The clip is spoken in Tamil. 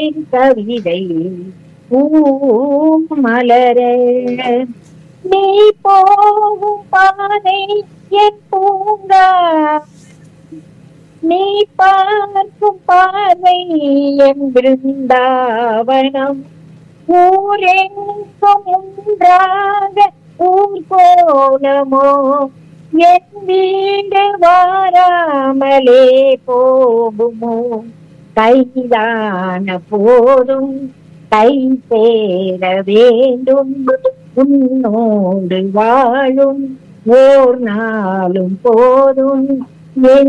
என் கவிதை மலர நீ போகும் பாதை என் பூங்கா நீ பார்க்கும் பார்வை என் பிருந்தாவனம் ஊரெங்கும் ஒன்றாக ஊர் கோலமோ என் வீடு வாராமலே போகுமோ கைதான போதும் கை சேர வேண்டும் உன்னோடு வாழும் ஓர் நாளும் போதும் என்